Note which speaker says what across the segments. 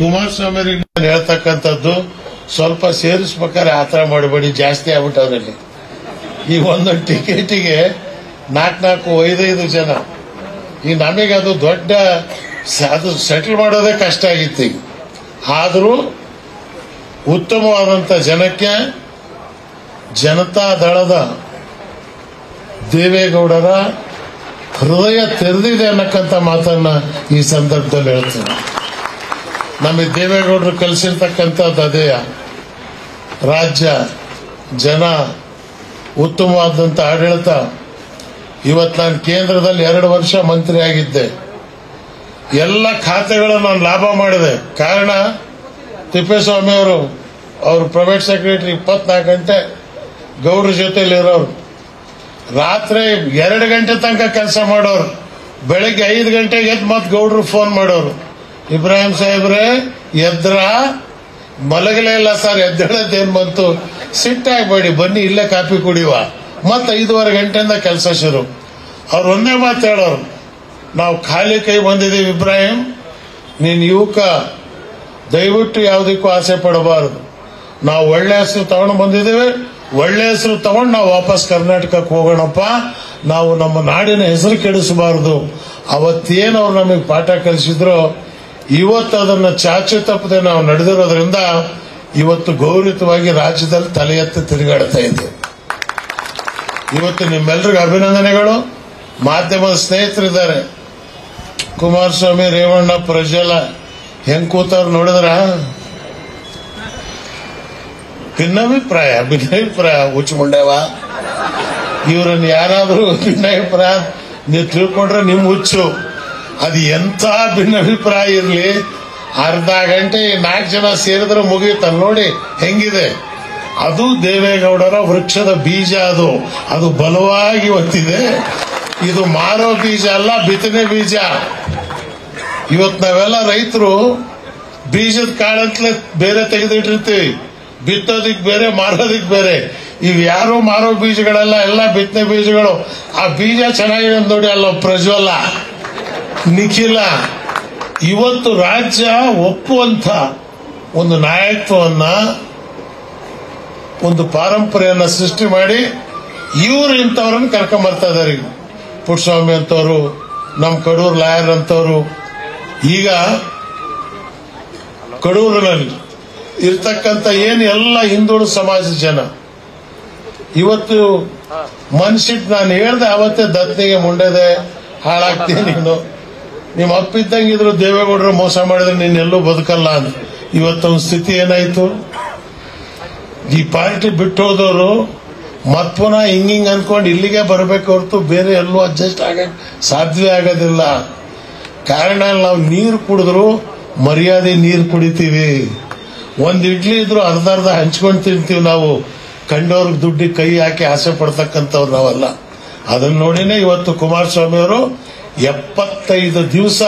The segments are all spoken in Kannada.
Speaker 1: ಕುಮಾರಸ್ವಾಮಿ ಅವ್ರಿಗೆ ನಾನು ಹೇಳ್ತಕ್ಕಂಥದ್ದು ಸ್ವಲ್ಪ ಸೇರಿಸ್ಬೇಕಾದ್ರೆ ಆತರ ಮಾಡಬೇಡಿ ಜಾಸ್ತಿ ಆಗ್ಬಿಟ್ಟವ್ರಲ್ಲಿ ಈ ಒಂದೊಂದು ಟಿಕೆಟಿಗೆ ನಾಲ್ಕು ನಾಲ್ಕು ಐದೈದು ಜನ ಈ ನಮಗೆ ಅದು ದೊಡ್ಡ ಸ- ಅದು ಸೆಟಲ್ ಮಾಡೋದೇ ಕಷ್ಟ ಆಗಿತ್ತು ಈಗ ಆದರೂ ಉತ್ತಮವಾದಂಥ ಜನಕ್ಕೆ ಜನತಾ ದಳದ ದೇವೇಗೌಡರ ಹೃದಯ ತೆರೆದಿದೆ ಅನ್ನಕ್ಕಂಥ ಮಾತನ್ನ ಈ ಸಂದರ್ಭದಲ್ಲಿ ಹೇಳ್ತೇನೆ ನಮಗೆ ದೇವೇಗೌಡರು ಕಲಿಸಿರ್ತಕ್ಕಂಥದ್ದು ಅದೇ ರಾಜ್ಯ ಜನ ಉತ್ತಮವಾದಂಥ ಆಡಳಿತ ಇವತ್ತು ನಾನು ಕೇಂದ್ರದಲ್ಲಿ ಎರಡು ವರ್ಷ ಮಂತ್ರಿ ಆಗಿದ್ದೆ ಎಲ್ಲ ಖಾತೆಗಳನ್ನು ನಾನು ಲಾಭ ಮಾಡಿದೆ ಕಾರಣ ತಿಪ್ಪೇಸ್ವಾಮಿ ಅವರು ಅವರು ಪ್ರೈವೇಟ್ ಸೆಕ್ರೆಟರಿ ಇಪ್ಪತ್ನಾಲ್ಕು ಗಂಟೆ ಗೌಡ್ರ ಜೊತೆಲಿ ಇರೋರು ರಾತ್ರಿ ಎರಡು ಗಂಟೆ ತನಕ ಕೆಲಸ ಮಾಡೋರು ಬೆಳಗ್ಗೆ ಐದು ಗಂಟೆಗೆ ಎದ್ದು ಮತ್ತೆ ಗೌಡ್ರು ಫೋನ್ ಮಾಡೋರು ಇಬ್ರಾಹಿಂ ಸಾಹೇಬ್ರೆ ಎದ್ರ ಮಲಗಲೇ ಇಲ್ಲ ಸರ್ ಎದ್ದೇಳೋದೇನ್ ಬಂತು ಸಿಟ್ಟಾಗಬೇಡಿ ಬನ್ನಿ ಇಲ್ಲೇ ಕಾಫಿ ಕುಡಿಯುವ ಮತ್ತೆ ಐದೂವರೆ ಗಂಟೆಯಿಂದ ಕೆಲಸ ಶುರು ಅವ್ರು ಒಂದೇ ಮಾತು ಹೇಳೋರು ನಾವು ಖಾಲಿ ಕೈ ಬಂದಿದ್ದೀವಿ ಇಬ್ರಾಹಿಂ ನೀನ್ ಯುವಕ ದಯವಿಟ್ಟು ಯಾವುದಕ್ಕೂ ಆಸೆ ಪಡಬಾರದು ನಾವು ಒಳ್ಳೆ ಹೆಸರು ತಗೊಂಡು ಬಂದಿದ್ದೇವೆ ಒಳ್ಳೆ ಹೆಸರು ತಗೊಂಡು ನಾವು ವಾಪಸ್ ಕರ್ನಾಟಕಕ್ಕೆ ಹೋಗೋಣಪ್ಪ ನಾವು ನಮ್ಮ ನಾಡಿನ ಹೆಸರು ಕೆಡಿಸಬಾರದು ಅವತ್ತೇನು ಅವ್ರು ನಮಗೆ ಪಾಠ ಕಲಿಸಿದ್ರು ಇವತ್ತು ಅದನ್ನ ಚಾಚು ತಪ್ಪದೆ ನಾವು ನಡೆದಿರೋದ್ರಿಂದ ಇವತ್ತು ಗೌರವಿತವಾಗಿ ರಾಜ್ಯದಲ್ಲಿ ತಲೆ ಎತ್ತಿ ತಿರುಗಾಡ್ತಾ ಇದ್ದೇವೆ ಇವತ್ತು ನಿಮ್ಮೆಲ್ಲರಿಗೂ ಅಭಿನಂದನೆಗಳು ಮಾಧ್ಯಮದ ಸ್ನೇಹಿತರಿದ್ದಾರೆ ಕುಮಾರಸ್ವಾಮಿ ರೇವಣ್ಣ ಪ್ರಜ್ವಲ ಹೆಂಗ್ ಕೂತವ್ರು ನೋಡಿದ್ರ ಭಿನ್ನಾಭಿಪ್ರಾಯ ಭಿನ್ನಾಭಿಪ್ರಾಯ ಹುಚ್ಚುಮುಂಡವ ಇವ್ರನ್ನ ಯಾರಾದ್ರೂ ಭಿನ್ನಾಭಿಪ್ರಾಯ ನೀವು ತಿಳ್ಕೊಂಡ್ರೆ ನಿಮ್ ಹುಚ್ಚು ಅದು ಎಂಥ ಭಿನ್ನಾಭಿಪ್ರಾಯ ಇರ್ಲಿ ಅರ್ಧ ಗಂಟೆ ನಾಲ್ಕು ಜನ ಸೇರಿದ್ರೆ ಮುಗಿಯುತ್ತಲ್ಲ ನೋಡಿ ಹೆಂಗಿದೆ ಅದು ದೇವೇಗೌಡರ ವೃಕ್ಷದ ಬೀಜ ಅದು ಅದು ಬಲವಾಗಿ ಒತ್ತಿದೆ ಇದು ಮಾರೋ ಬೀಜ ಅಲ್ಲ ಬಿತ್ತನೆ ಬೀಜ ಇವತ್ತು ನಾವೆಲ್ಲ ರೈತರು ಬೀಜದ ಕಾಳಂತಲೇ ಬೇರೆ ತೆಗೆದಿಟ್ಟಿರ್ತೀವಿ ಬಿತ್ತೋದಿಕ್ ಬೇರೆ ಮಾರೋದಿಕ್ ಬೇರೆ ಇವ್ ಯಾರು ಮಾರೋ ಬೀಜಗಳೆಲ್ಲ ಎಲ್ಲ ಬಿತ್ತನೆ ಬೀಜಗಳು ಆ ಬೀಜ ಚೆನ್ನಾಗಿದೆ ಅಂತ ನೋಡಿ ಅಲ್ಲ ಪ್ರಜ್ವಲ ನಿಖಿಲ ಇವತ್ತು ರಾಜ್ಯ ಒಪ್ಪುವಂತ ಒಂದು ನಾಯಕತ್ವವನ್ನ ಒಂದು ಪಾರಂಪರೆಯನ್ನ ಸೃಷ್ಟಿ ಮಾಡಿ ಇವ್ರು ಇಂಥವ್ರನ್ನ ಕರ್ಕೊಂಬರ್ತಾ ಇದಾರೆ ಈಗ ಪುಟ್ಟಸ್ವಾಮಿ ಅಂತವ್ರು ನಮ್ಮ ಕಡೂರ್ ಲಾಯರ್ ಅಂತವ್ರು ಈಗ ಕಡೂರಿನಲ್ಲಿ ಇರ್ತಕ್ಕಂಥ ಏನು ಎಲ್ಲ ಹಿಂದುಳಿದ ಸಮಾಜದ ಜನ ಇವತ್ತು ಮನ್ಸಿಟ್ ನಾನು ಹೇಳ್ದೆ ಅವತ್ತೇ ದತ್ನಿಗೆ ಮುಂಡೆದೆ ಹಾಳಾಗ್ತೀನಿ ನೀನು ನಿಮ್ಮ ಅಪ್ಪಿದ್ದಂಗಿದ್ರು ದೇವೇಗೌಡರು ಮೋಸ ಮಾಡಿದ್ರೆ ನೀನ್ ಎಲ್ಲೂ ಬದುಕಲ್ಲ ಅಂತ ಇವತ್ತೊಂದು ಸ್ಥಿತಿ ಏನಾಯ್ತು ಈ ಪಾರ್ಟಿ ಬಿಟ್ಟು ಹೋದವರು ಮತ್ ಪುನಃ ಹಿಂಗ್ ಹಿಂಗ್ ಅನ್ಕೊಂಡು ಇಲ್ಲಿಗೆ ಬರಬೇಕು ಹೊರತು ಬೇರೆ ಎಲ್ಲೂ ಅಡ್ಜಸ್ಟ್ ಆಗಕ್ ಸಾಧ್ಯವೇ ಆಗೋದಿಲ್ಲ ಕಾರಣ ನಾವು ನೀರು ಕುಡಿದ್ರು ಮರ್ಯಾದೆ ನೀರು ಕುಡಿತೀವಿ ಒಂದ್ ಇಡ್ಲಿ ಇದ್ರು ಅರ್ಧ ಅರ್ಧ ಹಂಚ್ಕೊಂಡು ತಿಂತೀವಿ ನಾವು ಕಂಡವ್ರಿಗೆ ದುಡ್ಡಿಗೆ ಕೈ ಹಾಕಿ ಆಸೆ ಪಡ್ತಕ್ಕಂಥವ್ರು ನಾವಲ್ಲ ಅದನ್ನ ನೋಡಿನೇ ಇವತ್ತು ಕುಮಾರಸ್ವಾಮಿ ಅವರು ಎಪ್ಪತ್ತೈದು ದಿವಸ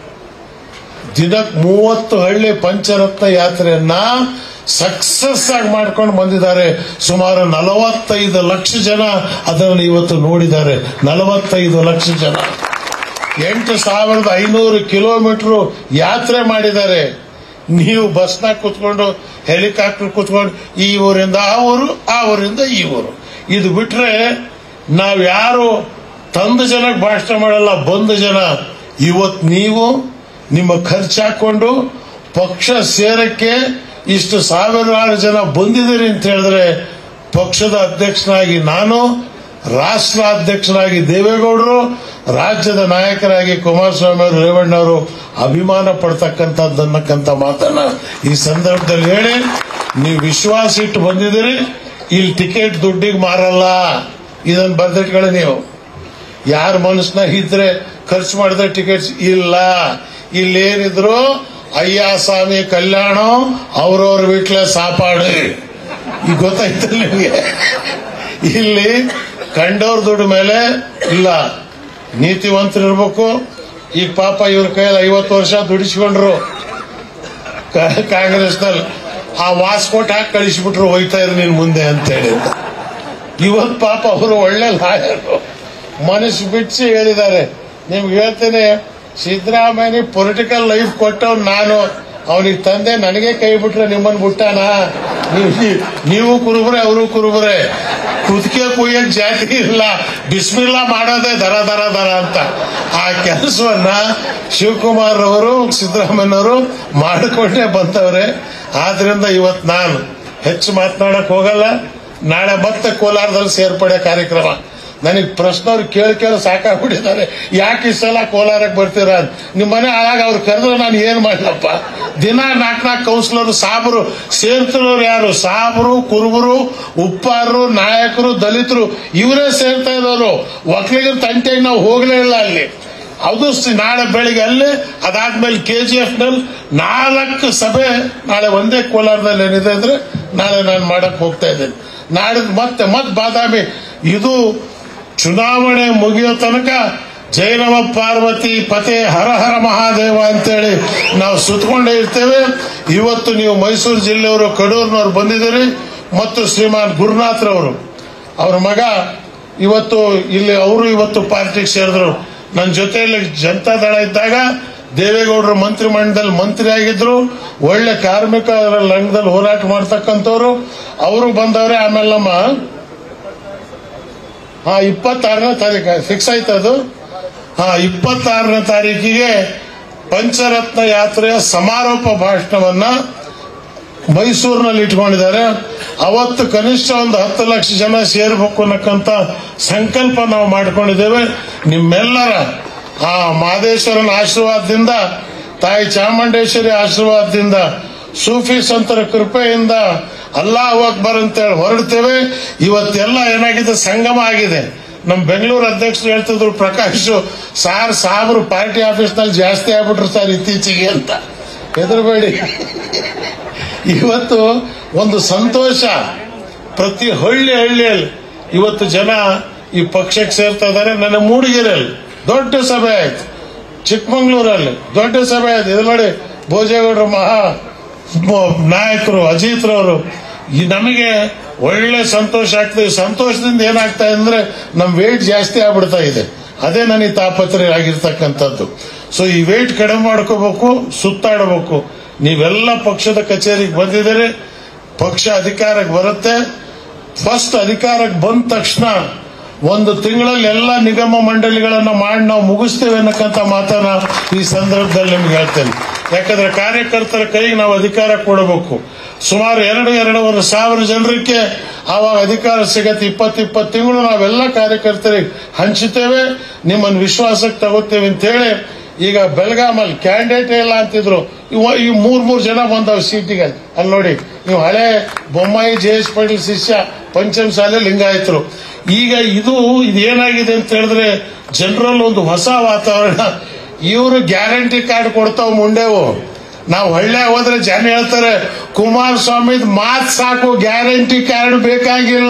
Speaker 1: ದಿನಕ್ ಮೂವತ್ತು ಹಳ್ಳಿ ಪಂಚರತ್ನ ಯಾತ್ರೆಯನ್ನ ಸಕ್ಸಸ್ ಆಗಿ ಮಾಡ್ಕೊಂಡು ಬಂದಿದ್ದಾರೆ ಸುಮಾರು ನಲವತ್ತೈದು ಲಕ್ಷ ಜನ ಅದನ್ನು ಇವತ್ತು ನೋಡಿದ್ದಾರೆ ನಲವತ್ತೈದು ಲಕ್ಷ ಜನ ಎಂಟು ಸಾವಿರದ ಐನೂರು ಕಿಲೋಮೀಟರ್ ಯಾತ್ರೆ ಮಾಡಿದ್ದಾರೆ ನೀವು ಬಸ್ನಾಗ ಕೂತ್ಕೊಂಡು ಹೆಲಿಕಾಪ್ಟರ್ ಕೂತ್ಕೊಂಡು ಈ ಊರಿಂದ ಆ ಊರು ಆ ಊರಿಂದ ಈ ಊರು ಇದು ಬಿಟ್ರೆ ನಾವ್ ಯಾರು ತಂದ ಜನಕ್ಕೆ ಭಾಷಣ ಮಾಡಲ್ಲ ಬಂದ ಜನ ಇವತ್ ನೀವು ನಿಮ್ಮ ಖರ್ಚು ಹಾಕೊಂಡು ಪಕ್ಷ ಸೇರಕ್ಕೆ ಇಷ್ಟು ಸಾವಿರಾರು ಜನ ಬಂದಿದ್ದೀರಿ ಅಂತ ಹೇಳಿದ್ರೆ ಪಕ್ಷದ ಅಧ್ಯಕ್ಷನಾಗಿ ನಾನು ರಾಷ್ಟ್ರ ಅಧ್ಯಕ್ಷರಾಗಿ ದೇವೇಗೌಡರು ರಾಜ್ಯದ ನಾಯಕರಾಗಿ ಕುಮಾರಸ್ವಾಮಿ ಅವರು ರೇವಣ್ಣ ಅವರು ಅಭಿಮಾನ ಪಡ್ತಕ್ಕಂಥದ್ದನ್ನಕ್ಕಂಥ ಮಾತನ್ನ ಈ ಸಂದರ್ಭದಲ್ಲಿ ಹೇಳಿ ನೀವು ವಿಶ್ವಾಸ ಇಟ್ಟು ಬಂದಿದ್ದೀರಿ ಇಲ್ಲಿ ಟಿಕೆಟ್ ದುಡ್ಡಿಗೆ ಮಾರಲ್ಲ ಇದನ್ನ ಬರ್ದಿಟ್ಕೊಳ್ಳಿ ನೀವು ಯಾರ ಮನಸ್ಸಿನಾಗ ಇದ್ರೆ ಖರ್ಚು ಮಾಡಿದ್ರೆ ಟಿಕೆಟ್ಸ್ ಇಲ್ಲ ಇಲ್ಲೇನಿದ್ರು ಅಯ್ಯ ಸ್ವಾಮಿ ಕಲ್ಯಾಣ ಅವ್ರವ್ರ ಬಿಟ್ಲೆ ಸಾಪಾಡು ಈಗ ಗೊತ್ತಾಯ್ತಲ್ಲ ನಿಮಗೆ ಇಲ್ಲಿ ಕಂಡವ್ರ ದುಡ್ಡು ಮೇಲೆ ಇಲ್ಲ ನೀತಿವಂತರಿರ್ಬೇಕು ಈಗ ಪಾಪ ಇವ್ರ ಕೈಯಲ್ಲಿ ಐವತ್ತು ವರ್ಷ ದುಡಿಸ್ಕೊಂಡ್ರು ಕ- ಕಾಂಗ್ರೆಸ್ನಲ್ಲಿ ಆ ವಾಸ್ಕೋಟ್ ಹಾಕಿ ಕಳಿಸ್ಬಿಟ್ರು ಹೋಯ್ತಾ ಇರು ನೀನ್ ಮುಂದೆ ಅಂತ ಹೇಳಿ ಇವತ್ ಪಾಪ ಅವರು ಒಳ್ಳೆ ಲಾಯರು ಮನಸ್ಸು ಬಿಡಿಸಿ ಹೇಳಿದ್ದಾರೆ ನಿಮ್ಗೆ ಹೇಳ್ತೇನೆ ಸಿದ್ದರಾಮಯ್ಯ ಪೊಲಿಟಿಕಲ್ ಲೈಫ್ ಕೊಟ್ಟವ್ ನಾನು ಅವನಿಗೆ ತಂದೆ ನನಗೆ ಕೈ ಬಿಟ್ರೆ ನಿಮ್ಮನ್ ಬಿಟ್ಟಾನ ನೀವು ನೀವು ಕುರುಬರೆ ಅವರು ಕುರುಬರೆ ಕುದ್ಕೆ ಕುಯ್ಯಕ್ ಜಾತಿ ಇಲ್ಲ ಬಿಸ್ಮಿಲ್ಲಾ ಮಾಡೋದೇ ದರ ದರ ದರ ಅಂತ ಆ ಕೆಲಸವನ್ನ ಶಿವಕುಮಾರ್ ಅವರು ಸಿದ್ದರಾಮಯ್ಯನವರು ಮಾಡಿಕೊಂಡೇ ಬಂದವ್ರೆ ಆದ್ರಿಂದ ಇವತ್ ನಾನು ಹೆಚ್ಚು ಮಾತನಾಡಕ್ ಹೋಗಲ್ಲ ನಾಳೆ ಮತ್ತೆ ಕೋಲಾರದಲ್ಲಿ ಸೇರ್ಪಡೆ ಕಾರ್ಯಕ್ರಮ ನನಗೆ ಪ್ರಶ್ನವ್ರು ಕೇಳಿ ಕೇಳಿ ಸಾಕಾಗ್ಬಿಟ್ಟಿದ್ದಾರೆ ಯಾಕೆ ಈ ಸಲ ಕೋಲಾರಕ್ಕೆ ಬರ್ತೀರಾ ಅಂತ ನಿಮ್ಮ ಮನೆ ಆಗ ಅವ್ರು ಕರೆದ್ರೆ ನಾನು ಏನ್ ಮಾಡ್ಲಪ್ಪ ದಿನ ನಾಲ್ಕು ನಾಲ್ಕು ಕೌನ್ಸಿಲರ್ ಸಾಬ್ರು ಸೇರ್ತಿರೋರು ಯಾರು ಸಾಬ್ರು ಕುರುಬರು ಉಪ್ಪಾರರು ನಾಯಕರು ದಲಿತರು ಇವರೇ ಸೇರ್ತಾ ಇರೋರು ಒಕ್ಕಲಿಗರ ತಂಟೆಗೆ ನಾವು ಹೋಗ್ಲೇ ಇಲ್ಲ ಅಲ್ಲಿ ಅದು ಸ- ನಾಳೆ ಬೆಳಿಗ್ಗೆ ಅಲ್ಲೇ ಅದಾದ್ಮೇಲೆ ಕೆ ಜಿ ಎಫ್ ನಲ್ಲಿ ನಾಲ್ಕು ಸಭೆ ನಾಳೆ ಒಂದೇ ಕೋಲಾರದಲ್ಲಿ ಏನಿದೆ ಅಂದ್ರೆ ನಾಳೆ ನಾನು ಮಾಡಕ್ ಹೋಗ್ತಾ ಇದ್ದೇನೆ ನಾಳೆ ಮತ್ತೆ ಮತ್ತೆ ಬಾದಾಮಿ ಇದು ಚುನಾವಣೆ ಮುಗಿಯೋ ತನಕ ಜೈನವ ಪಾರ್ವತಿ ಪತೆ ಹರ ಹರ ಮಹಾದೇವ ಅಂತೇಳಿ ನಾವು ಸುತ್ತಕೊಂಡೇ ಇರ್ತೇವೆ ಇವತ್ತು ನೀವು ಮೈಸೂರು ಜಿಲ್ಲೆಯವರು ಕಡೂರಿನವರು ಬಂದಿದ್ದೀರಿ ಮತ್ತು ಶ್ರೀಮಾನ್ ಗುರುನಾಥ್ರವರು ಅವ್ರ ಮಗ ಇವತ್ತು ಇಲ್ಲಿ ಅವರು ಇವತ್ತು ಪಾರ್ಟಿಗೆ ಸೇರಿದ್ರು ನನ್ನ ಜೊತೆಯಲ್ಲಿ ಜನತಾ ದಳ ಇದ್ದಾಗ ದೇವೇಗೌಡರು ಮಂತ್ರಿ ಮಂಡಲದಲ್ಲಿ ಮಂತ್ರಿ ಆಗಿದ್ರು ಒಳ್ಳೆ ಕಾರ್ಮಿಕ ರಂಗದಲ್ಲಿ ಹೋರಾಟ ಮಾಡ್ತಕ್ಕಂಥವ್ರು ಅವರು ಬಂದವ್ರೆ ಆಮೇಲೆ ನಮ್ಮ ಹಾ ಇಪ್ಪತ್ತಾರನೇ ತಾರೀಕು ಫಿಕ್ಸ್ ಆಯ್ತು ಅದು ಹಾ ಇಪ್ಪತ್ತಾರನೇ ತಾರೀಕಿಗೆ ಪಂಚರತ್ನ ಯಾತ್ರೆಯ ಸಮಾರೋಪ ಭಾಷಣವನ್ನ ಮೈಸೂರಿನಲ್ಲಿ ಇಟ್ಕೊಂಡಿದ್ದಾರೆ ಅವತ್ತು ಕನಿಷ್ಠ ಒಂದು ಹತ್ತು ಲಕ್ಷ ಜನ ಸೇರ್ಬೇಕು ಅನ್ನಕ್ಕಂತ ಸಂಕಲ್ಪ ನಾವು ಮಾಡ್ಕೊಂಡಿದ್ದೇವೆ ನಿಮ್ಮೆಲ್ಲರ ಆ ಮಹದೇಶ್ವರನ ಆಶೀರ್ವಾದದಿಂದ ತಾಯಿ ಚಾಮುಂಡೇಶ್ವರಿ ಆಶೀರ್ವಾದದಿಂದ ಸೂಫಿ ಸಂತರ ಕೃಪೆಯಿಂದ ಅಲ್ಲಾಹ್ ಅಕ್ಬರ್ ಅಂತೇಳಿ ಹೊರಡ್ತೇವೆ ಇವತ್ತೆಲ್ಲ ಏನಾಗಿದೆ ಸಂಗಮ ಆಗಿದೆ ನಮ್ಮ ಬೆಂಗಳೂರು ಅಧ್ಯಕ್ಷರು ಹೇಳ್ತಿದ್ರು ಪ್ರಕಾಶ್ ಸಾರ್ ಸಾಬ್ರು ಪಾರ್ಟಿ ಆಫೀಸ್ನಲ್ಲಿ ಜಾಸ್ತಿ ಆಗ್ಬಿಟ್ರು ಸರ್ ಇತ್ತೀಚೆಗೆ ಅಂತ ಹೆದರಬೇಡಿ ಇವತ್ತು ಒಂದು ಸಂತೋಷ ಪ್ರತಿ ಹಳ್ಳಿ ಹಳ್ಳಿಯಲ್ಲಿ ಇವತ್ತು ಜನ ಈ ಪಕ್ಷಕ್ಕೆ ಸೇರ್ತಾ ಇದ್ದಾರೆ ನನ್ನ ಮೂಡಿಗೆರೆಯಲ್ಲಿ ದೊಡ್ಡ ಸಭೆ ಆಯ್ತು ಚಿಕ್ಕಮಂಗ್ಳೂರಲ್ಲಿ ದೊಡ್ಡ ಸಭೆ ಆಯ್ತು ಇದು ನೋಡಿ ಭೋಜೇಗೌಡರು ಮಹಾ ಮ- ನಾಯಕರು ಅಜಿತ್ರವರು ಈ ನಮಗೆ ಒಳ್ಳೆ ಸಂತೋಷ ಆಗ್ತದೆ ಈ ಸಂತೋಷದಿಂದ ಏನಾಗ್ತಾ ಇದೆ ಅಂದ್ರೆ ನಮ್ ವೇಟ್ ಜಾಸ್ತಿ ಆಗ್ಬಿಡ್ತಾ ಇದೆ ಅದೇ ನನಗೆ ತಾಪತ್ರೆ ಆಗಿರ್ತಕ್ಕಂಥದ್ದು ಸೊ ಈ ವೇಟ್ ಕಡಿಮೆ ಮಾಡ್ಕೋಬೇಕು ಸುತ್ತಾಡಬೇಕು ನೀವೆಲ್ಲ ಪಕ್ಷದ ಕಚೇರಿಗೆ ಬಂದಿದ್ದೀರಿ ಪಕ್ಷ ಅಧಿಕಾರಕ್ಕೆ ಬರುತ್ತೆ ಫಸ್ಟ್ ಅಧಿಕಾರಕ್ಕೆ ಬಂದ ತಕ್ಷಣ ಒಂದು ತಿಂಗಳಲ್ಲಿ ಎಲ್ಲ ನಿಗಮ ಮಂಡಳಿಗಳನ್ನ ಮಾಡಿ ನಾವು ಮುಗಿಸ್ತೇವೆ ಅನ್ನಕ್ಕಂತ ಮಾತನ್ನ ಈ ಸಂದರ್ಭದಲ್ಲಿ ನಿಮ್ಗೆ ಹೇಳ್ತೇನೆ ಯಾಕಂದ್ರೆ ಕಾರ್ಯಕರ್ತರ ಕೈಗೆ ನಾವು ಅಧಿಕಾರ ಕೊಡಬೇಕು ಸುಮಾರು ಎರಡು ಎರಡೂವರೆ ಸಾವಿರ ಜನರಿಗೆ ಆವಾಗ ಅಧಿಕಾರ ಸಿಗತ್ತೆ ಇಪ್ಪತ್ತು ಇಪ್ಪತ್ತು ತಿಂಗಳು ನಾವೆಲ್ಲ ಕಾರ್ಯಕರ್ತರಿಗೆ ಹಂಚುತ್ತೇವೆ ನಿಮ್ಮನ್ನು ವಿಶ್ವಾಸಕ್ಕೆ ತಗೋತೇವೆ ಅಂತ ಹೇಳಿ ಈಗ ಬೆಳಗಾಮಲ್ಲಿ ಕ್ಯಾಂಡಿಡೇಟ್ ಇಲ್ಲ ಅಂತಿದ್ರು ಇವ- ಈ ಮೂರ್ ಮೂರ್ ಜನ ಬಂದವ್ ಸೀಟಿಗೆ ಅಲ್ಲಿ ನೋಡಿ ನೀವು ಹಳೆ ಬೊಮ್ಮಾಯಿ ಜೆ ಎಸ್ ಪಾಟೀಲ್ ಶಿಷ್ಯ ಪಂಚಮ ಶಾಲೆ ಲಿಂಗಾಯತರು ಈಗ ಇದು ಇದೇನಾಗಿದೆ ಅಂತ ಹೇಳಿದ್ರೆ ಜನರಲ್ ಒಂದು ಹೊಸ ವಾತಾವರಣ ಇವರು ಗ್ಯಾರಂಟಿ ಕಾರ್ಡ್ ಕೊಡ್ತಾವ್ ಮುಂಡೆವು ನಾವು ಒಳ್ಳೆ ಹೋದ್ರೆ ಜನ ಹೇಳ್ತಾರೆ ಕುಮಾರಸ್ವಾಮಿ ಮಾತ್ ಸಾಕು ಗ್ಯಾರಂಟಿ ಕಾರ್ಡ್ ಬೇಕಾಗಿಲ್ಲ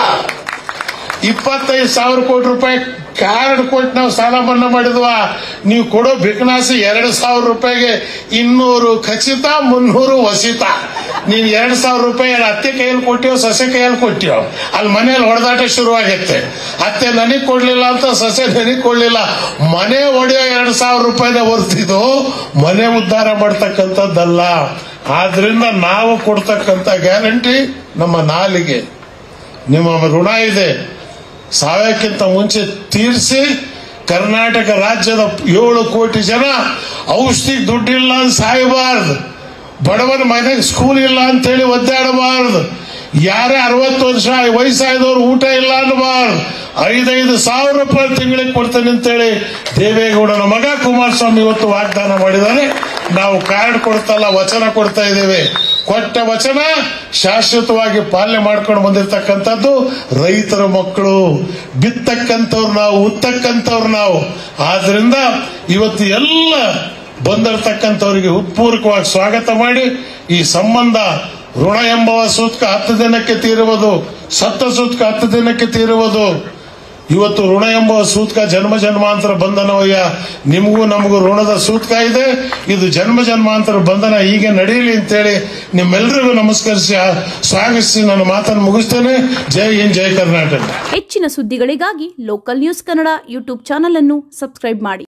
Speaker 1: ಇಪ್ಪತ್ತೈದು ಸಾವಿರ ಕೋಟಿ ರೂಪಾಯಿ ಕಾರ್ಡ್ ಕೊಟ್ಟು ನಾವು ಸಾಲ ಮನ್ನಾ ಮಾಡಿದ್ವಾ ನೀವು ಕೊಡೋ ಬಿಕನಾಸಿ ಎರಡು ಸಾವಿರ ರೂಪಾಯಿಗೆ ಇನ್ನೂರು ಖಚಿತ ಮುನ್ನೂರು ವಸಿತ ನೀನ್ ಎರಡು ಸಾವಿರ ರೂಪಾಯಿ ಅಲ್ಲಿ ಅತ್ತೆ ಕೈಯಲ್ಲಿ ಕೊಟ್ಟಿಯೋ ಸೊಸೆ ಕೈಯಲ್ಲಿ ಕೊಟ್ಟಿಯೋ ಅಲ್ಲಿ ಮನೆಯಲ್ಲಿ ಹೊಡೆದಾಟ ಶುರುವಾಗತ್ತೆ ಅತ್ತೆ ನನಗ್ ಕೊಡ್ಲಿಲ್ಲ ಅಂತ ಸೊಸೆ ನನಗ್ ಕೊಡ್ಲಿಲ್ಲ ಮನೆ ಒಡೆಯೋ ಎರಡು ಸಾವಿರ ರೂಪಾಯಿನ ಹೊರ್ತಿದ್ದು ಮನೆ ಉದ್ಧಾರ ಮಾಡ್ತಕ್ಕಂಥದ್ದಲ್ಲ ಆದ್ರಿಂದ ನಾವು ಕೊಡ್ತಕ್ಕಂಥ ಗ್ಯಾರಂಟಿ ನಮ್ಮ ನಾಲಿಗೆ ನಿಮ್ಮ ಋಣ ಇದೆ ಸಾಯಕ್ಕಿಂತ ಮುಂಚೆ ತೀರಿಸಿ ಕರ್ನಾಟಕ ರಾಜ್ಯದ ಏಳು ಕೋಟಿ ಜನ ಔಷಧಿಗೆ ದುಡ್ಡಿಲ್ಲ ಅಂತ ಸಾಯಬಾರ್ದು ಬಡವನ ಮನೆಗೆ ಸ್ಕೂಲ್ ಇಲ್ಲ ಅಂತೇಳಿ ಒದ್ದಾಡಬಾರ್ದು ಯಾರೇ ಅರವತ್ತು ವರ್ಷ ವಯಸ್ಸಾದವ್ರು ಊಟ ಇಲ್ಲ ಅನ್ನಬಾರ್ದು ಐದೈದು ಸಾವಿರ ರೂಪಾಯಿ ತಿಂಗಳಿಗೆ ಕೊಡ್ತೇನೆ ಅಂತೇಳಿ ದೇವೇಗೌಡನ ಮಗ ಕುಮಾರಸ್ವಾಮಿ ಇವತ್ತು ವಾಗ್ದಾನ ಮಾಡಿದ್ದಾರೆ ನಾವು ಕಾರ್ಡ್ ಕೊಡ್ತಲ್ಲ ವಚನ ಕೊಡ್ತಾ ಇದ್ದೇವೆ ಕೊಟ್ಟ ವಚನ ಶಾಶ್ವತವಾಗಿ ಪಾಲನೆ ಮಾಡ್ಕೊಂಡು ಬಂದಿರತಕ್ಕಂಥದ್ದು ರೈತರ ಮಕ್ಕಳು ಬಿತ್ತಕ್ಕಂಥವ್ರು ನಾವು ಉತ್ತಕ್ಕಂಥವ್ರು ನಾವು ಆದ್ರಿಂದ ಇವತ್ತು ಎಲ್ಲ ಬಂದಿರತಕ್ಕಂಥವರಿಗೆ ಉತ್ಪೂರ್ವಕವಾಗಿ ಸ್ವಾಗತ ಮಾಡಿ ಈ ಸಂಬಂಧ ಋಣ ಎಂಬುವ ಸೂತ್ಕ ಹತ್ತು ದಿನಕ್ಕೆ ತೀರುವುದು ಸತ್ತ ಸೂತ್ಕ ಹತ್ತು ದಿನಕ್ಕೆ ತೀರುವುದು ಇವತ್ತು ಋಣ ಎಂಬ ಸೂತ್ಕ ಜನ್ಮ ಜನ್ಮಾಂತರ ಬಂಧನವಯ್ಯ ನಿಮಗೂ ನಮಗೂ ಋಣದ ಸೂತ್ಕ ಇದೆ ಇದು ಜನ್ಮ ಜನ್ಮಾಂತರ ಬಂಧನ ಹೀಗೆ ನಡೆಯಲಿ ಅಂತೇಳಿ ನಿಮ್ಮೆಲ್ಲರಿಗೂ ನಮಸ್ಕರಿಸಿ ಆ- ಸ್ವಾಗತಿಸಿ ನನ್ನ ಮಾತನ್ನು ಮುಗಿಸ್ತೇನೆ ಜೈ ಹಿಂದ್ ಜೈ ಕರ್ನಾಟಕ
Speaker 2: ಹೆಚ್ಚಿನ ಸುದ್ದಿಗಳಿಗಾಗಿ local news Kannada YouTube channel ಅನ್ನು ಸಬ್ಸ್ಕ್ರೈಬ್ ಮಾಡಿ